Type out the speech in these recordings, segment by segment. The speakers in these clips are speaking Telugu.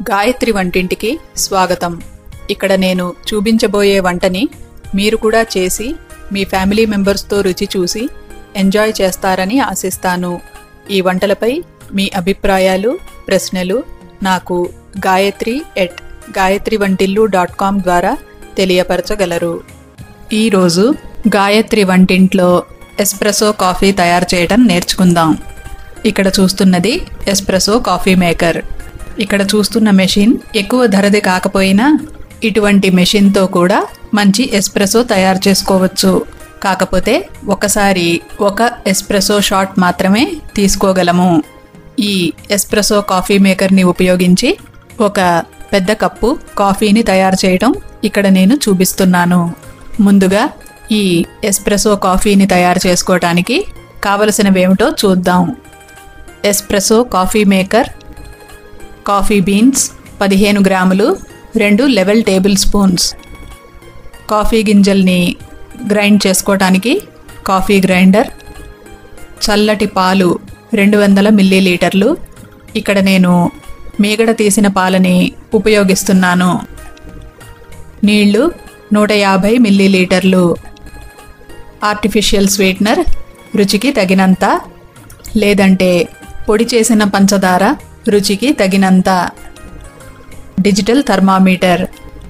గాయత్రి వంటింటికి స్వాగతం ఇక్కడ నేను చూపించబోయే వంటని మీరు కూడా చేసి మీ ఫ్యామిలీ మెంబర్స్తో రుచి చూసి ఎంజాయ్ చేస్తారని ఆశిస్తాను ఈ వంటలపై మీ అభిప్రాయాలు ప్రశ్నలు నాకు గాయత్రి ఎట్ గాయత్రి వంటిల్లు డాట్ కామ్ ద్వారా తెలియపరచగలరు ఈరోజు గాయత్రి వంటింట్లో ఎస్ప్రెసో కాఫీ తయారు చేయడం నేర్చుకుందాం ఇక్కడ చూస్తున్నది ఎస్ప్రెసో కాఫీ మేకర్ ఇక్కడ చూస్తున్న మెషిన్ ఎక్కువ ధరది కాకపోయినా ఇటువంటి మెషిన్తో కూడా మంచి ఎస్ప్రెసో తయారు చేసుకోవచ్చు కాకపోతే ఒకసారి ఒక ఎస్ప్రెసో షాట్ మాత్రమే తీసుకోగలము ఈ ఎస్ప్రెసో కాఫీ మేకర్ని ఉపయోగించి ఒక పెద్ద కప్పు కాఫీని తయారు చేయడం ఇక్కడ నేను చూపిస్తున్నాను ముందుగా ఈ ఎస్ప్రెసో కాఫీని తయారు చేసుకోవటానికి కావలసినవేమిటో చూద్దాం espresso coffee maker coffee beans పదిహేను గ్రాములు రెండు లెవెల్ టేబుల్ స్పూన్స్ కాఫీ గింజల్ని గ్రైండ్ చేసుకోవటానికి కాఫీ గ్రైండర్ చల్లటి పాలు రెండు వందల మిల్లీలీటర్లు ఇక్కడ నేను మీగడ తీసిన పాలని ఉపయోగిస్తున్నాను నీళ్లు నూట యాభై మిల్లీలీటర్లు ఆర్టిఫిషియల్ స్వీట్నర్ రుచికి తగినంత లేదంటే పొడి చేసిన పంచదార రుచికి తగినంత డిజిటల్ థర్మామీటర్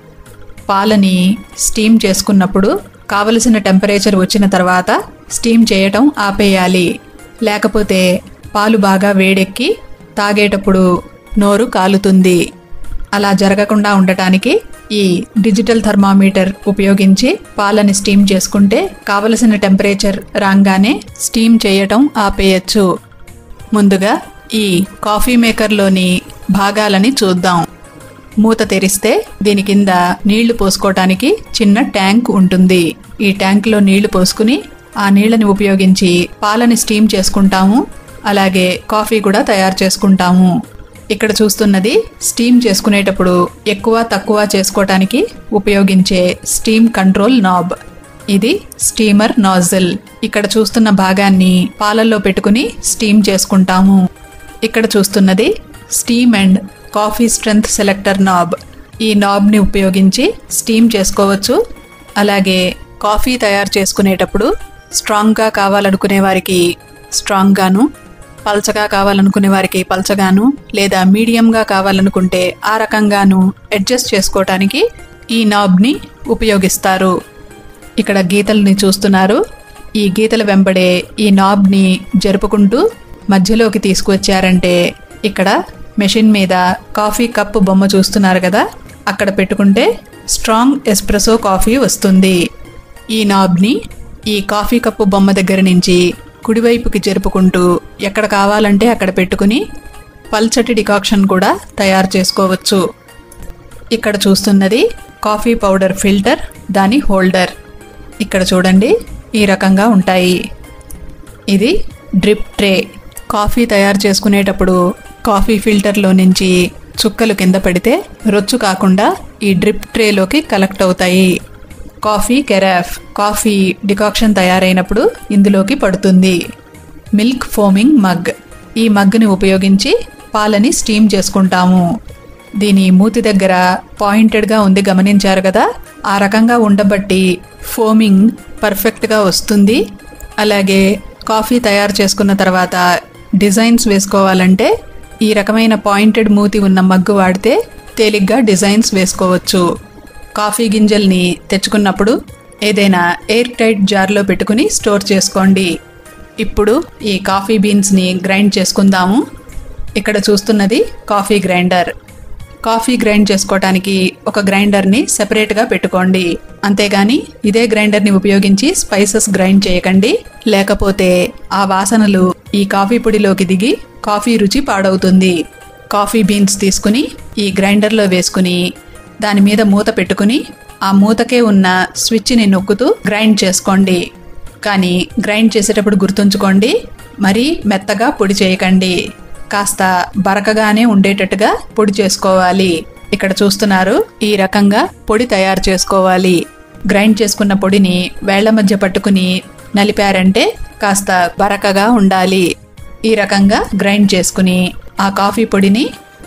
పాలని స్టీమ్ చేసుకున్నప్పుడు కావలసిన టెంపరేచర్ వచ్చిన తర్వాత స్టీమ్ చేయటం ఆపేయాలి లేకపోతే పాలు బాగా వేడెక్కి తాగేటప్పుడు నోరు కాలుతుంది అలా జరగకుండా ఉండటానికి ఈ డిజిటల్ థర్మామీటర్ ఉపయోగించి పాలని స్టీమ్ చేసుకుంటే కావలసిన టెంపరేచర్ రాగానే స్టీమ్ చేయటం ఆపేయచ్చు ముందుగా ఈ కాఫీ మేకర్లోని భాగాలని చూద్దాం మూత తెరిస్తే దీని కింద నీళ్లు పోసుకోవటానికి చిన్న ట్యాంక్ ఉంటుంది ఈ ట్యాంక్లో నీళ్లు పోసుకుని ఆ నీళ్ళని ఉపయోగించి పాలని స్టీమ్ చేసుకుంటాము అలాగే కాఫీ కూడా తయారు చేసుకుంటాము ఇక్కడ చూస్తున్నది స్టీమ్ చేసుకునేటప్పుడు ఎక్కువ తక్కువ చేసుకోవటానికి ఉపయోగించే స్టీమ్ కంట్రోల్ నాబ్ ఇది స్టీమర్ నాజిల్ ఇక్కడ చూస్తున్న భాగాన్ని పాలల్లో పెట్టుకుని స్టీమ్ చేసుకుంటాము ఇక్కడ చూస్తున్నది steam and coffee strength selector knob ఈ నాబ్ని ఉపయోగించి స్టీమ్ చేసుకోవచ్చు అలాగే కాఫీ తయారు చేసుకునేటప్పుడు స్ట్రాంగ్గా కావాలనుకునే వారికి స్ట్రాంగ్గాను పల్చగా కావాలనుకునే వారికి పల్చగాను లేదా మీడియంగా కావాలనుకుంటే ఆ రకంగాను అడ్జస్ట్ చేసుకోవటానికి ఈ నాబ్ని ఉపయోగిస్తారు ఇక్కడ గీతల్ని చూస్తున్నారు ఈ గీతల వెంబడే ఈ నాబ్ని జరుపుకుంటూ మధ్యలోకి తీసుకువచ్చారంటే ఇక్కడ మెషిన్ మీద కాఫీ కప్ బొమ్మ చూస్తున్నారు కదా అక్కడ పెట్టుకుంటే స్ట్రాంగ్ ఎస్ప్రెసో కాఫీ వస్తుంది ఈ నాబ్ని ఈ కాఫీ కప్పు బొమ్మ దగ్గర నుంచి కుడివైపుకి జరుపుకుంటూ ఎక్కడ కావాలంటే అక్కడ పెట్టుకుని పల్చటి డికాక్షన్ కూడా తయారు చేసుకోవచ్చు ఇక్కడ చూస్తున్నది కాఫీ పౌడర్ ఫిల్టర్ దాని హోల్డర్ ఇక్కడ చూడండి ఈ రకంగా ఉంటాయి ఇది డ్రిప్ ట్రే కాఫీ తయారు చేసుకునేటప్పుడు కాఫీ ఫిల్టర్లో నుంచి చుక్కలు కింద పడితే రొచ్చు కాకుండా ఈ డ్రిప్ ట్రేలోకి కలెక్ట్ అవుతాయి కాఫీ కెరాఫ్ కాఫీ డికాక్షన్ తయారైనప్పుడు ఇందులోకి పడుతుంది మిల్క్ ఫోమింగ్ మగ్ ఈ మగ్ని ఉపయోగించి పాలని స్టీమ్ చేసుకుంటాము దీని మూతి దగ్గర పాయింటెడ్గా ఉంది గమనించారు కదా ఆ రకంగా ఉండబట్టి ఫోమింగ్ పర్ఫెక్ట్గా వస్తుంది అలాగే కాఫీ తయారు చేసుకున్న తర్వాత డిజైన్స్ వేసుకోవాలంటే ఈ రకమైన పాయింటెడ్ మూతి ఉన్న మగ్గు వాడితే తేలిగ్గా డిజైన్స్ వేసుకోవచ్చు కాఫీ గింజల్ని తెచ్చుకున్నప్పుడు ఏదైనా ఎయిర్ టైట్ జార్లో పెట్టుకుని స్టోర్ చేసుకోండి ఇప్పుడు ఈ కాఫీ బీన్స్ని గ్రైండ్ చేసుకుందాము ఇక్కడ చూస్తున్నది కాఫీ గ్రైండర్ కాఫీ గ్రైండ్ చేసుకోవటానికి ఒక గ్రైండర్ని సెపరేట్గా పెట్టుకోండి అంతేగాని ఇదే గ్రైండర్ని ఉపయోగించి స్పైసెస్ గ్రైండ్ చేయకండి లేకపోతే ఆ వాసనలు ఈ కాఫీ పొడిలోకి దిగి కాఫీ రుచి పాడవుతుంది కాఫీ బీన్స్ తీసుకుని ఈ గ్రైండర్లో వేసుకుని దాని మీద మూత పెట్టుకుని ఆ మూతకే ఉన్న స్విచ్ని నొక్కుతూ గ్రైండ్ చేసుకోండి కానీ గ్రైండ్ చేసేటప్పుడు గుర్తుంచుకోండి మరీ మెత్తగా పొడి చేయకండి కాస్త బరకగానే ఉండేటట్టుగా పొడి చేసుకోవాలి ఇక్కడ చూస్తున్నారు ఈ రకంగా పొడి తయారు చేసుకోవాలి గ్రైండ్ చేసుకున్న పొడిని వేళ్ల మధ్య పట్టుకుని నలిపారంటే కాస్త బరకగా ఉండాలి ఈ రకంగా గ్రైండ్ చేసుకుని ఆ కాఫీ పొడిని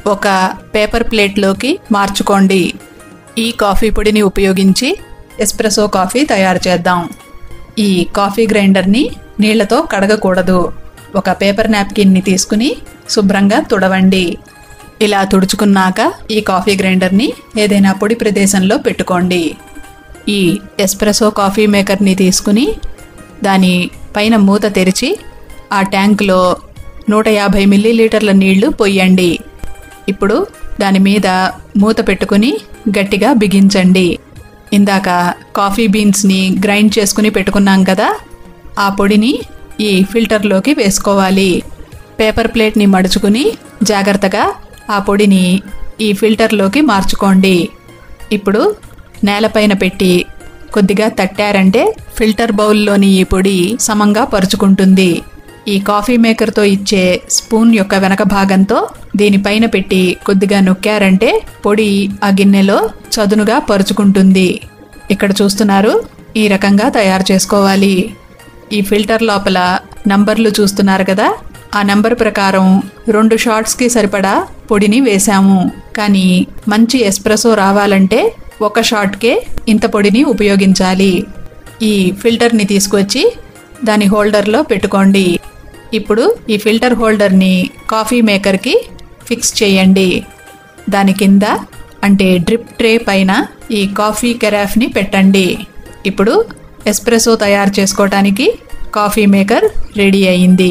ఒక పేపర్ ప్లేట్లోకి మార్చుకోండి ఈ కాఫీ పొడిని ఉపయోగించి ఎస్ప్రెసో కాఫీ తయారు చేద్దాం ఈ కాఫీ గ్రైండర్ని నీళ్లతో కడగకూడదు ఒక పేపర్ నాప్కిన్ని తీసుకుని శుభ్రంగా తుడవండి ఇలా తుడుచుకున్నాక ఈ కాఫీ గ్రైండర్ని ఏదైనా పొడి ప్రదేశంలో పెట్టుకోండి ఈ ఎస్ప్రెసో కాఫీ మేకర్ని తీసుకుని దాని పైన మూత తెరిచి ఆ ట్యాంకులో నూట యాభై మిల్లీలీటర్ల నీళ్లు పొయ్యండి ఇప్పుడు దాని మీద మూత పెట్టుకుని గట్టిగా బిగించండి ఇందాక కాఫీ బీన్స్ని గ్రైండ్ చేసుకుని పెట్టుకున్నాం కదా ఆ పొడిని ఈ ఫిల్టర్లోకి వేసుకోవాలి పేపర్ ప్లేట్ని మడుచుకుని జాగ్రత్తగా ఆ పొడిని ఈ ఫిల్టర్లోకి మార్చుకోండి ఇప్పుడు నేలపైన పెట్టి కొద్దిగా తట్టారంటే ఫిల్టర్ బౌల్లోని ఈ పొడి సమంగా పరుచుకుంటుంది ఈ కాఫీ మేకర్తో ఇచ్చే స్పూన్ యొక్క వెనక భాగంతో దీనిపైన పెట్టి కొద్దిగా నొక్కారంటే పొడి ఆ గిన్నెలో చదునుగా పరుచుకుంటుంది ఇక్కడ చూస్తున్నారు ఈ రకంగా తయారు చేసుకోవాలి ఈ ఫిల్టర్ లోపల నంబర్లు చూస్తున్నారు కదా ఆ నంబర్ ప్రకారం రెండు షార్ట్స్కి సరిపడా పొడిని వేశాము కానీ మంచి ఎస్ప్రెసో రావాలంటే ఒక షాట్కే ఇంత పొడిని ఉపయోగించాలి ఈ ఫిల్టర్ని తీసుకొచ్చి దాని హోల్డర్లో పెట్టుకోండి ఇప్పుడు ఈ ఫిల్టర్ హోల్డర్ని కాఫీ మేకర్కి ఫిక్స్ చేయండి దాని కింద అంటే డ్రిప్ ట్రే పైన ఈ కాఫీ కెరాఫ్ని పెట్టండి ఇప్పుడు ఎస్ప్రెసో తయారు చేసుకోవటానికి కాఫీ మేకర్ రెడీ అయింది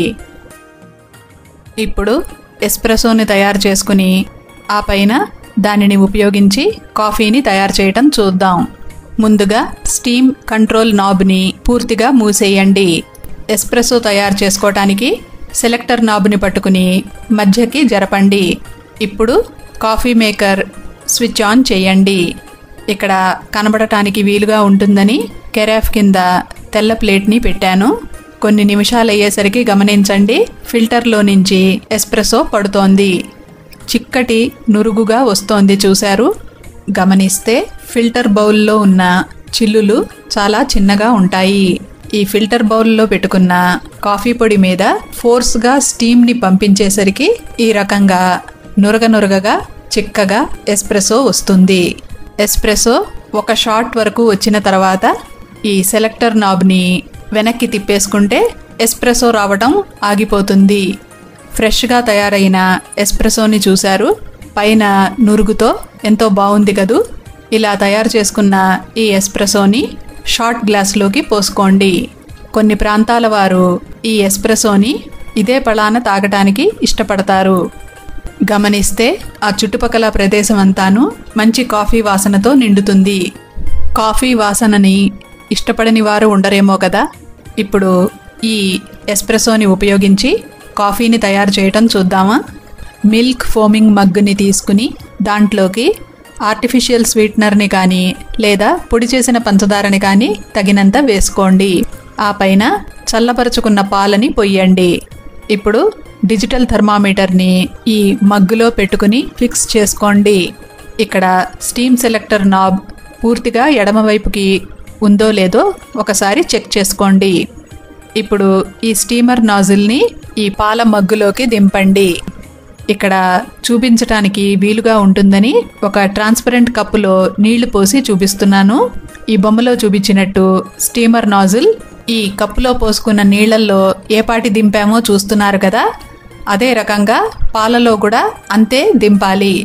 ఇప్పుడు ఎస్ప్రెసోని తయారు చేసుకుని ఆ పైన దానిని ఉపయోగించి కాఫీని తయారు చేయటం చూద్దాం ముందుగా స్టీమ్ కంట్రోల్ నాబ్ని పూర్తిగా మూసేయండి ఎస్ప్రెసో తయారు చేసుకోవటానికి సెలెక్టర్ నాబ్ని పట్టుకుని మధ్యకి జరపండి ఇప్పుడు కాఫీ మేకర్ స్విచ్ ఆన్ చేయండి ఇక్కడ కనబడటానికి వీలుగా ఉంటుందని కెరాఫ్ కింద తెల్ల ప్లేట్ని పెట్టాను కొన్ని నిమిషాలు అయ్యేసరికి గమనించండి ఫిల్టర్లో నుంచి ఎస్ప్రెసో పడుతోంది చిక్కటి నురుగుగా వస్తోంది చూశారు గమనిస్తే ఫిల్టర్ బౌల్లో ఉన్న చిల్లులు చాలా చిన్నగా ఉంటాయి ఈ ఫిల్టర్ బౌల్లో పెట్టుకున్న కాఫీ పొడి మీద ఫోర్స్గా స్టీమ్ని పంపించేసరికి ఈ రకంగా నురగ నురగగా చిక్కగా ఎస్ప్రెసో వస్తుంది ఎస్ప్రెసో ఒక షాట్ వరకు వచ్చిన తర్వాత ఈ సెలెక్టర్ నాబ్ని వెనక్కి తిప్పేసుకుంటే ఎస్ప్రెసో రావడం ఆగిపోతుంది ఫ్రెష్గా తయారైన ఎస్ప్రెసోని చూశారు పైన నురుగుతో ఎంతో బాగుంది కదూ ఇలా తయారు చేసుకున్న ఈ ఎస్ప్రెసోని షార్ట్ గ్లాస్లోకి పోసుకోండి కొన్ని ప్రాంతాల వారు ఈ ఎస్ప్రెసోని ఇదే పళాన తాగటానికి ఇష్టపడతారు గమనిస్తే ఆ చుట్టుపక్కల ప్రదేశం అంతాను మంచి కాఫీ వాసనతో నిండుతుంది కాఫీ వాసనని ఇష్టపడని వారు ఉండరేమో కదా ఇప్పుడు ఈ ఎస్ప్రెసోని ఉపయోగించి కాఫీని తయారు చేయటం చూద్దామా మిల్క్ ఫోమింగ్ మగ్గుని తీసుకుని దాంట్లోకి ఆర్టిఫిషియల్ స్వీట్నర్ని కానీ లేదా పొడి చేసిన పంచదారని కానీ తగినంత వేసుకోండి ఆ పైన చల్లపరుచుకున్న పాలని పొయ్యండి ఇప్పుడు డిజిటల్ థర్మామీటర్ని ఈ మగ్గులో పెట్టుకుని ఫిక్స్ చేసుకోండి ఇక్కడ స్టీమ్ సెలెక్టర్ నాబ్ పూర్తిగా ఎడమవైపుకి ఉందో లేదో ఒకసారి చెక్ చేసుకోండి ఇప్పుడు ఈ స్టీమర్ నాజిల్ని ఈ పాల మగ్గులోకి దింపండి ఇక్కడ చూపించటానికి వీలుగా ఉంటుందని ఒక ట్రాన్స్పరెంట్ కప్పులో నీళ్లు పోసి చూపిస్తున్నాను ఈ బొమ్మలో చూపించినట్టు స్టీమర్ నాజిల్ ఈ కప్పులో పోసుకున్న నీళ్లలో ఏ పాటి దింపామో చూస్తున్నారు కదా అదే రకంగా పాలలో కూడా అంతే దింపాలి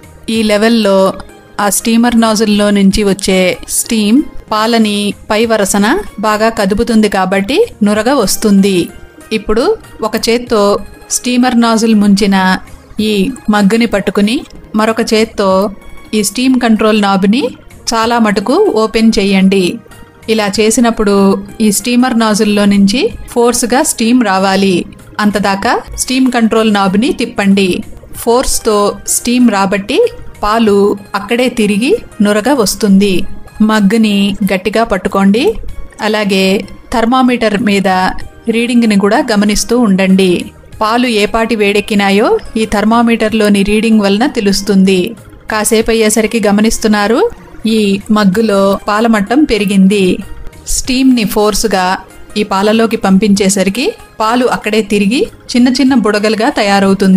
ఈ లెవెల్లో ఆ స్టీమర్ నాజిల్లో నుంచి వచ్చే స్టీమ్ పాలని పై వరసన బాగా కదుపుతుంది కాబట్టి నురగ వస్తుంది ఇప్పుడు ఒక చేత్తో స్టీమర్ నాజిల్ ముంచిన ఈ మగ్గుని పట్టుకుని మరొక చేత్తో ఈ స్టీమ్ కంట్రోల్ నాబ్ని చాలా మటుకు ఓపెన్ చేయండి ఇలా చేసినప్పుడు ఈ స్టీమర్ నాజిల్లో నుంచి ఫోర్స్గా స్టీమ్ రావాలి అంతదాకా స్టీమ్ కంట్రోల్ నాబ్ని తిప్పండి ఫోర్స్తో స్టీమ్ రాబట్టి పాలు అక్కడే తిరిగి నురగ వస్తుంది మగ్గుని గట్టిగా పట్టుకోండి అలాగే థర్మామీటర్ మీద రీడింగ్ని కూడా గమనిస్తూ ఉండండి పాలు ఏపాటి వేడెక్కినాయో ఈ థర్మామీటర్లోని రీడింగ్ వలన తెలుస్తుంది కాసేపు అయ్యేసరికి గమనిస్తున్నారు ఈ మగ్గులో పాలమట్టం పెరిగింది స్టీమ్ని ఫోర్స్గా ఈ పాలలోకి పంపించేసరికి పాలు అక్కడే తిరిగి చిన్న చిన్న బుడగలుగా తయారవుతుంది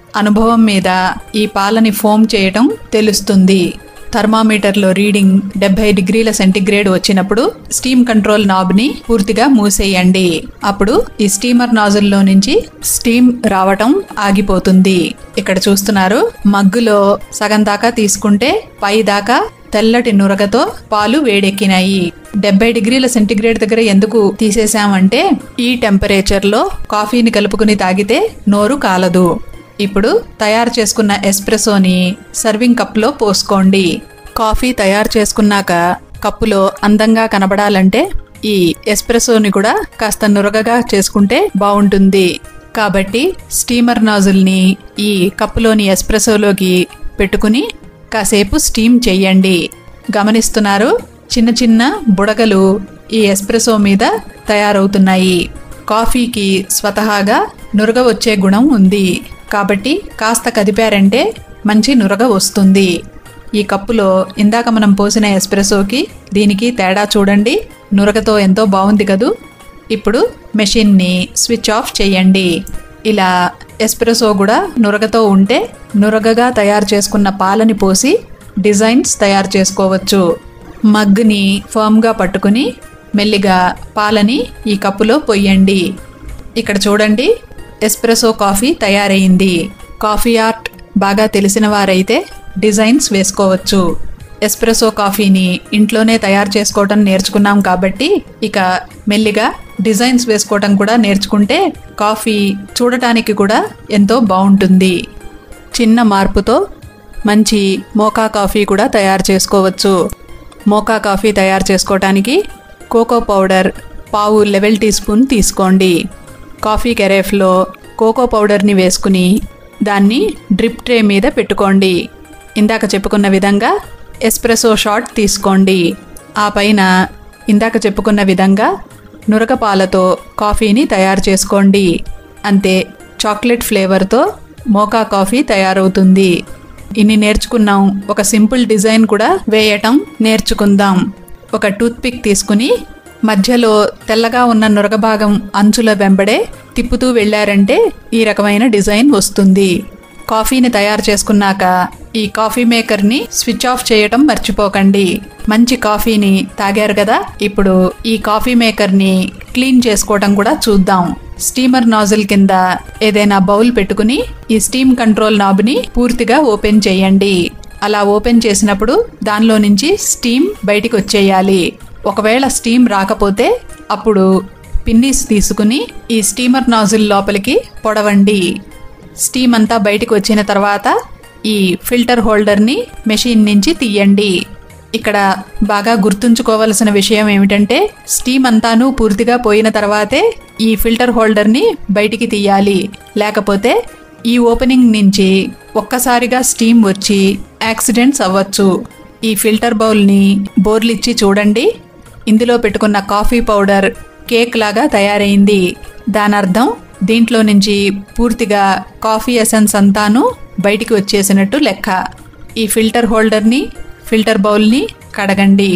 అనుభవం మీద ఈ పాలని ఫోమ్ చేయటం తెలుస్తుంది థర్మామీటర్లో రీడింగ్ డెబ్బై డిగ్రీల సెంటీగ్రేడ్ వచ్చినప్పుడు స్టీమ్ కంట్రోల్ నాబ్ని పూర్తిగా మూసేయండి అప్పుడు ఈ స్టీమర్ నాజుల్లో నుంచి స్టీమ్ రావటం ఆగిపోతుంది ఇక్కడ చూస్తున్నారు మగ్గులో సగం దాకా తీసుకుంటే పై దాకా తెల్లటి నురగతో పాలు వేడెక్కినాయి డెబ్బై డిగ్రీల సెంటీగ్రేడ్ దగ్గర ఎందుకు తీసేసామంటే ఈ టెంపరేచర్లో కాఫీని కలుపుకుని తాగితే నోరు కాలదు ఇప్పుడు తయారు చేసుకున్న ఎస్ప్రెసోని సర్వింగ్ కప్లో పోసుకోండి కాఫీ తయారు చేసుకున్నాక కప్పులో అందంగా కనబడాలంటే ఈ ఎస్ప్రెసోని కూడా కాస్త నురగగా చేసుకుంటే బాగుంటుంది కాబట్టి స్టీమర్ నాజుల్ని ఈ కప్పులోని ఎస్ప్రెసోలోకి పెట్టుకుని కాసేపు స్టీమ్ చెయ్యండి గమనిస్తున్నారు చిన్న చిన్న బుడగలు ఈ ఎస్ప్రెసో మీద తయారవుతున్నాయి కాఫీకి స్వతహాగా నురగ వచ్చే గుణం ఉంది కాబట్టి కాస్త కదిపారంటే మంచి నురగ వస్తుంది ఈ కప్పులో ఇందాక మనం పోసిన ఎస్ప్రెసోకి దీనికి తేడా చూడండి నురగతో ఎంతో బాగుంది కదూ ఇప్పుడు మెషిన్ని స్విచ్ ఆఫ్ చేయండి ఇలా ఎస్ప్రెసో కూడా నురగతో ఉంటే నురగగా తయారు చేసుకున్న పాలని పోసి డిజైన్స్ తయారు చేసుకోవచ్చు మగ్గుని ఫర్మ్గా పట్టుకుని మెల్లిగా పాలని ఈ కప్పులో పొయ్యండి ఇక్కడ చూడండి ఎస్ప్రెసో కాఫీ తయారైంది కాఫీ ఆర్ట్ బాగా తెలిసిన వారైతే డిజైన్స్ వేసుకోవచ్చు ఎస్ప్రెసో కాఫీని ఇంట్లోనే తయారు చేసుకోవటం నేర్చుకున్నాం కాబట్టి ఇక మెల్లిగా డిజైన్స్ వేసుకోవటం కూడా నేర్చుకుంటే కాఫీ చూడటానికి కూడా ఎంతో బాగుంటుంది చిన్న మార్పుతో మంచి మోకా కాఫీ కూడా తయారు చేసుకోవచ్చు మోకా కాఫీ తయారు చేసుకోవటానికి కోకో పౌడర్ పావు లెవెల్ టీ స్పూన్ తీసుకోండి కాఫీ కెరేఫ్లో కోకో పౌడర్ని వేసుకుని దాన్ని డ్రిప్ ట్రే మీద పెట్టుకోండి ఇందాక చెప్పుకున్న విధంగా ఎస్ప్రెసో షాట్ తీసుకోండి ఆ పైన ఇందాక చెప్పుకున్న విధంగా నురగ పాలతో కాఫీని తయారు చేసుకోండి అంతే చాక్లెట్ ఫ్లేవర్తో మోకా కాఫీ తయారవుతుంది ఇన్ని నేర్చుకున్నాం ఒక సింపుల్ డిజైన్ కూడా వేయటం నేర్చుకుందాం ఒక టూత్ పిక్ తీసుకుని మధ్యలో తెల్లగా ఉన్న నురగ భాగం అంచుల వెంబడే తిప్పుతూ వెళ్ళారంటే ఈ రకమైన డిజైన్ వస్తుంది కాఫీని తయారు చేసుకున్నాక ఈ కాఫీ మేకర్ని స్విచ్ ఆఫ్ చేయటం మర్చిపోకండి మంచి కాఫీని తాగారు కదా ఇప్పుడు ఈ కాఫీ మేకర్ని క్లీన్ చేసుకోవటం కూడా చూద్దాం స్టీమర్ నాజిల్ కింద ఏదైనా బౌల్ పెట్టుకుని ఈ స్టీమ్ కంట్రోల్ నాబ్ని పూర్తిగా ఓపెన్ చేయండి అలా ఓపెన్ చేసినప్పుడు దానిలో నుంచి స్టీమ్ బయటికి వచ్చేయాలి ఒకవేళ స్టీమ్ రాకపోతే అప్పుడు పిన్నిస్ తీసుకుని ఈ స్టీమర్ నాజిల్ లోపలికి పొడవండి స్టీమ్ అంతా బయటికి వచ్చిన తర్వాత ఈ ఫిల్టర్ హోల్డర్ని మెషిన్ నుంచి తీయండి ఇక్కడ బాగా గుర్తుంచుకోవలసిన విషయం ఏమిటంటే స్టీమ్ అంతాను పూర్తిగా పోయిన తర్వాతే ఈ ఫిల్టర్ హోల్డర్ని బయటికి తీయాలి లేకపోతే ఈ ఓపెనింగ్ నుంచి ఒక్కసారిగా స్టీమ్ వచ్చి యాక్సిడెంట్స్ అవ్వచ్చు ఈ ఫిల్టర్ బౌల్ని బోర్లిచ్చి చూడండి ఇందులో పెట్టుకున్న కాఫీ పౌడర్ కేక్ లాగా తయారైంది దాని అర్థం దీంట్లో నుంచి పూర్తిగా కాఫీ ఎసెన్స్ అంతాను బయటికి వచ్చేసినట్టు లెక్క ఈ ఫిల్టర్ హోల్డర్ని ఫిల్టర్ బౌల్ని కడగండి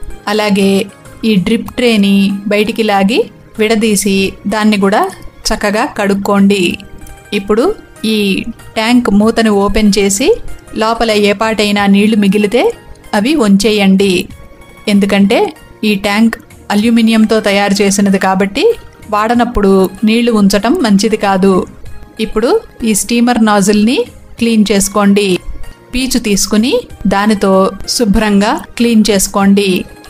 అలాగే ఈ డ్రిప్ ట్రేని బయటికి లాగి విడదీసి దాన్ని కూడా చక్కగా కడుక్కోండి ఇప్పుడు ఈ ట్యాంక్ మూతను ఓపెన్ చేసి లోపల ఏ పాటైనా నీళ్లు మిగిలితే అవి వంచేయండి ఎందుకంటే ఈ ట్యాంక్ అల్యూమినియంతో తయారు చేసినది కాబట్టి వాడనప్పుడు నీళ్లు ఉంచటం మంచిది కాదు ఇప్పుడు ఈ స్టీమర్ నాజిల్ని క్లీన్ చేసుకోండి పీచు తీసుకుని దానితో శుభ్రంగా క్లీన్ చేసుకోండి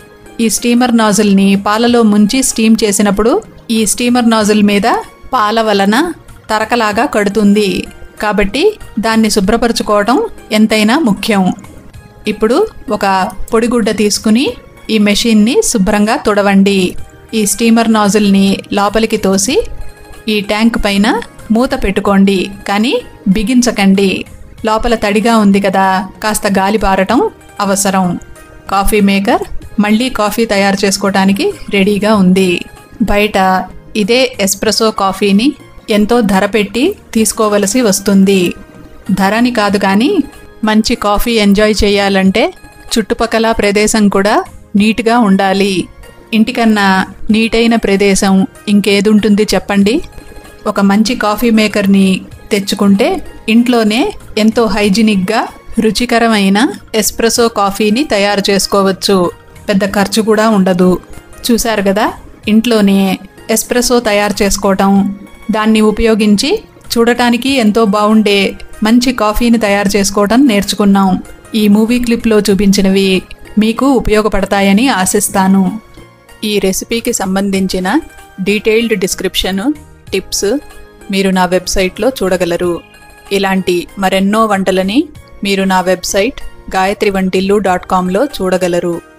ఈ స్టీమర్ నాజిల్ని పాలలో ముంచి స్టీమ్ చేసినప్పుడు ఈ స్టీమర్ నాజిల్ మీద పాల వలన తరకలాగా కడుతుంది కాబట్టి దాన్ని శుభ్రపరచుకోవడం ఎంతైనా ముఖ్యం ఇప్పుడు ఒక పొడిగుడ్డ తీసుకుని ఈ మెషిన్ని శుభ్రంగా తుడవండి ఈ స్టీమర్ నాజిల్ని లోపలికి తోసి ఈ ట్యాంక్ పైన మూత పెట్టుకోండి కానీ బిగించకండి లోపల తడిగా ఉంది కదా కాస్త గాలి పారటం అవసరం కాఫీ మేకర్ మళ్ళీ కాఫీ తయారు చేసుకోవడానికి రెడీగా ఉంది బయట ఇదే ఎస్ప్రెసో కాఫీని ఎంతో ధర పెట్టి తీసుకోవలసి వస్తుంది ధరని కాదు కానీ మంచి కాఫీ ఎంజాయ్ చేయాలంటే చుట్టుపక్కల ప్రదేశం కూడా నీట్గా ఉండాలి ఇంటికన్నా నీటైన ప్రదేశం ఇంకేదుంటుంది చెప్పండి ఒక మంచి కాఫీ మేకర్ని తెచ్చుకుంటే ఇంట్లోనే ఎంతో హైజీనిక్గా రుచికరమైన ఎస్ప్రెసో కాఫీని తయారు చేసుకోవచ్చు పెద్ద ఖర్చు కూడా ఉండదు చూశారు కదా ఇంట్లోనే ఎస్ప్రెసో తయారు చేసుకోవటం దాన్ని ఉపయోగించి చూడటానికి ఎంతో బాగుండే మంచి కాఫీని తయారు చేసుకోవటం నేర్చుకున్నాం ఈ మూవీ క్లిప్లో చూపించినవి మీకు ఉపయోగపడతాయని ఆశిస్తాను ఈ రెసిపీకి సంబంధించిన డీటెయిల్డ్ డిస్క్రిప్షన్ టిప్స్ మీరు నా వెబ్సైట్లో చూడగలరు ఇలాంటి మరెన్నో వంటలని మీరు నా వెబ్సైట్ గాయత్రి వంటిల్లు డాట్ కామ్లో చూడగలరు